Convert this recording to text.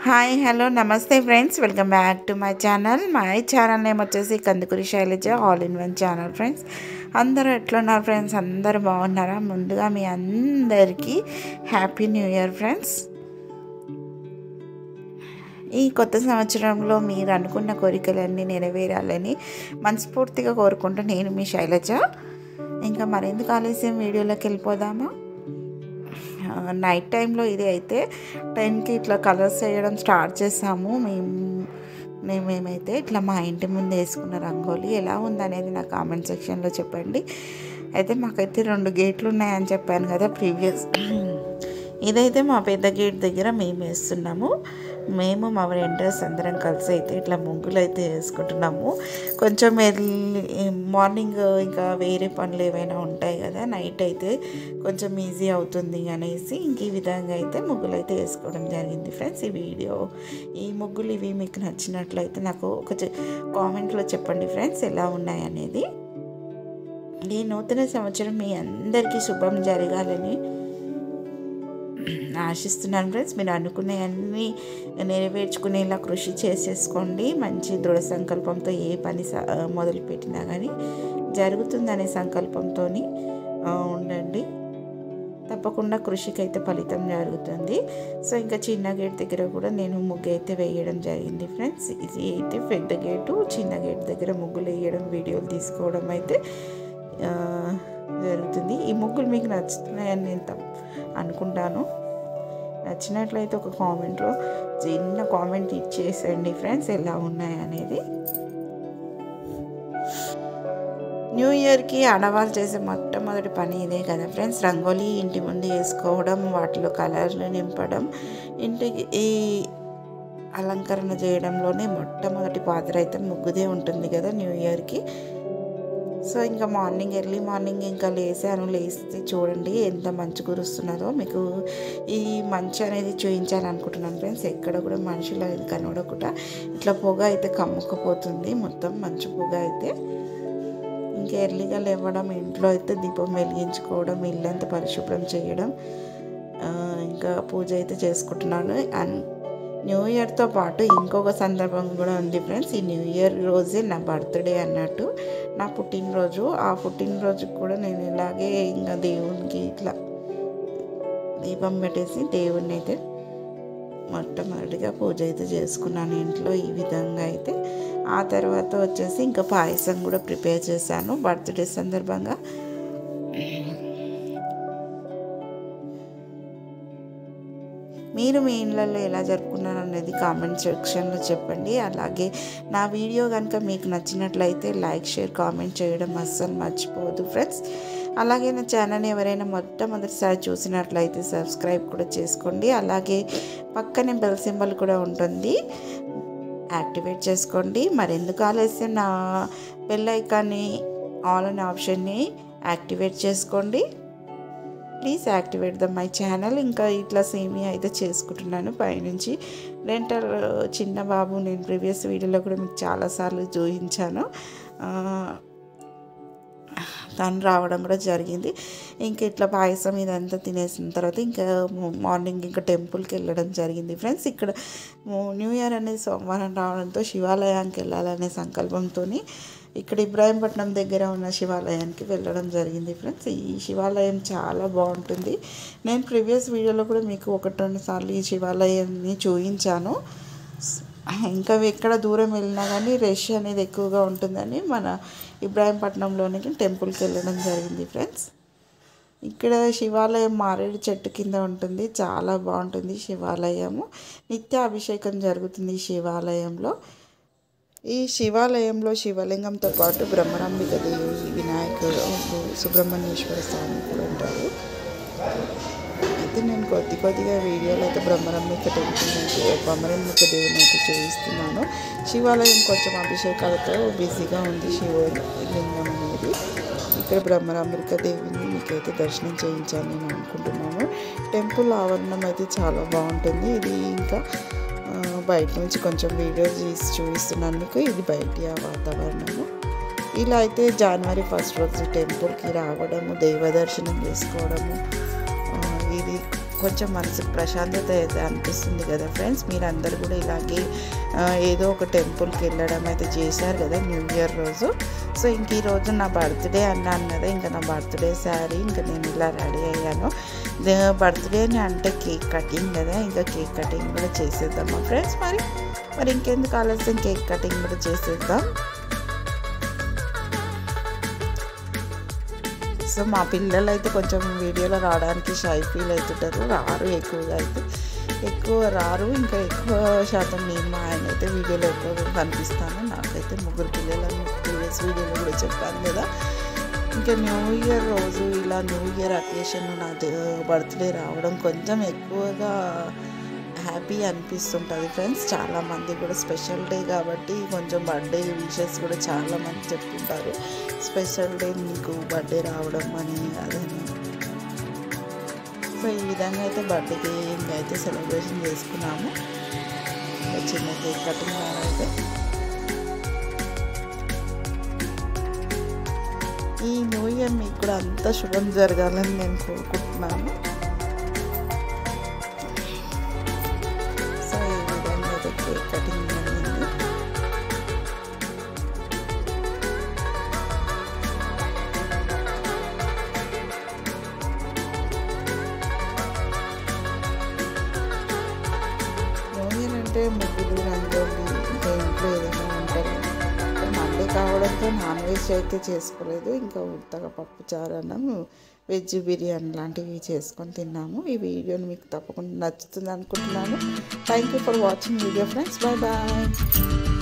hi hello నమస్తే friends welcome back to my channel my channel name వచ్చేసి Kandukuri Shailaja all in one channel friends అందరూ ఎట్లున్నారు friends అందరూ బాగున్నారా ముందుగా మీ అందరికీ హ్యాపీ న్యూ ఇయర్ ఫ్రెండ్స్ ఈ కొత్త సంవత్సరంలో మీరు అనుకున్న కోరికలన్నీ నెరవేరాలని మనస్ఫూర్తిగా కోరుకుంటూ నేను మీ శైలజ ఇంకా మరెందుకు ఆలస్యం వీడియోలోకి వెళ్ళిపోదామా నైట్ టైంలో ఇది అయితే టెన్కి ఇట్లా కలర్స్ వేయడం స్టార్ట్ చేసాము మేము మేము మేమైతే ఇట్లా మా ఇంటి ముందు వేసుకున్న రంగోలి ఎలా ఉందనేది నా కామెంట్ సెక్షన్లో చెప్పండి అయితే మాకైతే రెండు గేట్లు ఉన్నాయని చెప్పాను కదా ప్రీవియస్ ఇదైతే మా పెద్ద గేట్ దగ్గర మేము వేస్తున్నాము మేము మా ఫ్రెండ్స్ అందరం కలిసి అయితే ఇట్లా ముగ్గులు అయితే వేసుకుంటున్నాము కొంచెం ఎర్లీ మార్నింగ్ ఇంకా వేరే పనులు ఏవైనా ఉంటాయి కదా నైట్ అయితే కొంచెం ఈజీ అవుతుంది అనేసి ఇంక ఈ విధంగా అయితే ముగ్గులు అయితే వేసుకోవడం జరిగింది ఫ్రెండ్స్ ఈ వీడియో ఈ ముగ్గులు ఇవి మీకు నచ్చినట్లయితే నాకు ఒక కామెంట్లో చెప్పండి ఫ్రెండ్స్ ఎలా ఉన్నాయి అనేది ఈ నూతన సంవత్సరం మీ అందరికీ శుభం జరగాలని ఆశిస్తున్నాను ఫ్రెండ్స్ మీరు అనుకునేవన్నీ నెరవేర్చుకునేలా కృషి చేసేసుకోండి మంచి దృఢ సంకల్పంతో ఏ పని మొదలుపెట్టినా కానీ జరుగుతుందనే సంకల్పంతో ఉండండి తప్పకుండా కృషికి అయితే ఫలితం జరుగుతుంది సో ఇంకా చిన్న గేట్ దగ్గర కూడా నేను ముగ్గు అయితే వేయడం జరిగింది ఫ్రెండ్స్ ఇది అయితే పెద్ద గేటు చిన్న గేట్ దగ్గర ముగ్గులు వేయడం వీడియోలు తీసుకోవడం అయితే జరుగుతుంది ఈ ముగ్గులు మీకు నచ్చుతున్నాయని నేను అనుకుంటాను నచ్చినట్లయితే ఒక కామెంట్లో చిన్న కామెంట్ ఇచ్చేసండి ఫ్రెండ్స్ ఎలా ఉన్నాయి అనేది న్యూ ఇయర్కి ఆడవాళ్ళు చేసే మొట్టమొదటి పని ఇదే కదా ఫ్రెండ్స్ రంగోలీ ఇంటి ముందు వేసుకోవడం వాటిలో కలర్లు నింపడం ఇంటికి ఈ అలంకరణ చేయడంలోనే మొట్టమొదటి పాత్ర అయితే ముగ్గుదే ఉంటుంది కదా న్యూ ఇయర్కి సో ఇంకా మార్నింగ్ ఎర్లీ మార్నింగ్ ఇంకా లేసాను లేస్తే చూడండి ఎంత మంచు కురుస్తున్నదో మీకు ఈ మంచు అనేది చూపించాలనుకుంటున్నాను ఫ్రెండ్స్ ఎక్కడ కూడా మనుషులు అనేది కనబడకుండా ఇట్లా పొగ అయితే కమ్ముకపోతుంది మొత్తం మంచు పొగ అయితే ఇంకా ఎర్లీగా లేవడం ఇంట్లో అయితే దీపం వెలిగించుకోవడం ఇల్లంతా పరిశుభ్రం చేయడం ఇంకా పూజ అయితే చేసుకుంటున్నాను అండ్ న్యూ ఇయర్తో పాటు ఇంకొక సందర్భం కూడా ఉంది ఫ్రెండ్స్ ఈ న్యూ ఇయర్ రోజే నా బర్త్డే అన్నట్టు నా పుట్టినరోజు ఆ పుట్టినరోజుకి కూడా నేను ఇలాగే ఇంకా దేవునికి ఇట్లా దీపం పెట్టేసి దేవుణ్ణి అయితే మొట్టమొదటిగా పూజ అయితే చేసుకున్నాను ఇంట్లో ఈ విధంగా అయితే ఆ తర్వాత వచ్చేసి ఇంకా పాయసం కూడా ప్రిపేర్ చేశాను బర్త్డే సందర్భంగా మీరు మీ ఇళ్ళల్లో ఎలా జరుపుకున్నారు అనేది కామెంట్ సెక్షన్లో చెప్పండి అలాగే నా వీడియో కనుక మీకు నచ్చినట్లయితే లైక్ షేర్ కామెంట్ చేయడం అస్సలు మర్చిపోవద్దు ఫ్రెండ్స్ అలాగే నా ఛానల్ని ఎవరైనా మొట్టమొదటిసారి చూసినట్లయితే సబ్స్క్రైబ్ కూడా చేసుకోండి అలాగే పక్కనే బెల్ సింబల్ కూడా ఉంటుంది యాక్టివేట్ చేసుకోండి మరెందుకు ఆలస్యం నా బెల్ ఐకాన్ని ఆల్ అనే ఆప్షన్ని యాక్టివేట్ చేసుకోండి please activate the my channel ఇంకా ఇట్లా సేమియా అయితే చేసుకుంటున్నాను పైనుంచి రెంటల్ చిన్న బాబు నేను ప్రీవియస్ వీడియోలో కూడా మీకు చాలాసార్లు చూపించాను తను రావడం కూడా జరిగింది ఇంకా ఇట్లా పాయసం ఇదంతా తినేసిన తర్వాత ఇంకా మార్నింగ్ ఇంకా టెంపుల్కి వెళ్ళడం జరిగింది ఫ్రెండ్స్ ఇక్కడ న్యూ ఇయర్ అనేది సోమవారం రావడంతో శివాలయానికి వెళ్ళాలనే సంకల్పంతో ఇక్కడ ఇబ్రాహీంపట్నం దగ్గర ఉన్న శివాలయానికి వెళ్ళడం జరిగింది ఫ్రెండ్స్ ఈ శివాలయం చాలా బాగుంటుంది నేను ప్రీవియస్ వీడియోలో కూడా మీకు ఒకటి రెండు సార్లు ఈ శివాలయాన్ని చూపించాను ఇంకా ఎక్కడ దూరం వెళ్ళినా కానీ రష్ అనేది ఎక్కువగా ఉంటుందని మన ఇబ్రాహీంపట్నంలోనికి టెంపుల్కి వెళ్ళడం జరిగింది ఫ్రెండ్స్ ఇక్కడ శివాలయం మారేడు చెట్టు కింద ఉంటుంది చాలా బాగుంటుంది శివాలయము నిత్య అభిషేకం జరుగుతుంది ఈ శివాలయంలో ఈ శివాలయంలో శివలింగంతో పాటు బ్రహ్మరాంబిక దేవి వినాయకుడు సుబ్రహ్మణ్యేశ్వర స్వామి కూడా ఉంటారు అయితే నేను కొద్ది కొద్దిగా వీడియోలో అయితే బ్రహ్మరంబిక టెంపుల్ బ్రహ్మరంబిక దేవుని అయితే చూపిస్తున్నాను శివాలయం కొంచెం అభిషేకాలతో బిజీగా ఉంది శివలింగం అనేది ఇక్కడ బ్రహ్మరాంబిక దేవిని మీకైతే దర్శనం చేయించాలని నేను అనుకుంటున్నాను టెంపుల్ ఆవరణం అయితే చాలా బాగుంటుంది ఇది ఇంకా బయట నుంచి కొంచెం వీడియో తీసి చూపిస్తున్నాను మీకు ఇది బయటి ఆ వాతావరణము ఇలా అయితే జనవరి ఫస్ట్ రోజు టెంపుల్కి రావడము దైవ దర్శనం చేసుకోవడము ఇది కొంచెం మనసుకు ప్రశాంతత అయితే అనిపిస్తుంది కదా ఫ్రెండ్స్ మీరందరూ కూడా ఇలాగే ఆ, ఏదో ఒక టెంపుల్కి వెళ్ళడం అయితే చేశారు కదా న్యూ ఇయర్ రోజు సో ఇంక ఈ రోజు నా బర్త్డే అన్నాను కదా ఇంకా నా బర్త్డే శారీ ఇంకా నేను ఇలా రెడీ అయ్యాను బర్త్డే అని అంటే కేక్ కటింగ్ కదా ఇంకా కేక్ కటింగ్ కూడా చేసేద్దాం మా ఫ్రెండ్స్ మరి మరి ఇంకెందుకు ఆలస్యం కేక్ కటింగ్ కూడా చేసేద్దాం సో మా పిల్లలు అయితే కొంచెం వీడియోలో రావడానికి షై ఫీల్ అవుతుంటారు రారు ఎక్కువగా అయితే ఎక్కువ రారు ఇంకా ఎక్కువ శాతం నేను మా ఆయన అయితే వీడియోలో ఎక్కువగా కనిపిస్తాను నాకైతే ముగ్గురు పిల్లలని ప్రీవియస్ వీడియోలో కూడా చెప్పాను కదా ఇంకా న్యూ ఇయర్ రోజు ఇలా న్యూ ఇయర్ అకేషన్ నా బర్త్డే రావడం కొంచెం ఎక్కువగా హ్యాపీ అనిపిస్తుంటుంది ఫ్రెండ్స్ చాలామంది కూడా స్పెషల్ డే కాబట్టి కొంచెం బర్త్డే విషెస్ కూడా చాలామంది చెప్తుంటారు స్పెషల్ డే నీకు బర్త్డే రావడం అని అదని సో ఈ విధంగా అయితే బర్త్డేకి అయితే సెలబ్రేషన్ చేసుకున్నాము ఇంకా చిన్న కేక్ కటింగ్ అయితే ఈ న్యూ ఇయర్ మీకు కూడా అంత శుభం జరగాలని నేను కోరుకుంటున్నాను సో ఈ విధంగా అయితే కేక్ కటింగ్ జరిగింది న్యూ ఇయర్ అంటే ముగ్గులు రంగోలి ఇంకా ఇంట్లో ఏదైనా ఉంటారు మండే కావడంతో నాన్ వెజ్ అయితే చేసుకోలేదు ఇంకా ఉత్తగా పప్పు చారు అన్నం వెజ్ బిర్యానీ లాంటివి చేసుకొని తిన్నాము ఈ వీడియోని మీకు తప్పకుండా నచ్చుతుంది అనుకుంటున్నాను thank you for watching video friends bye bye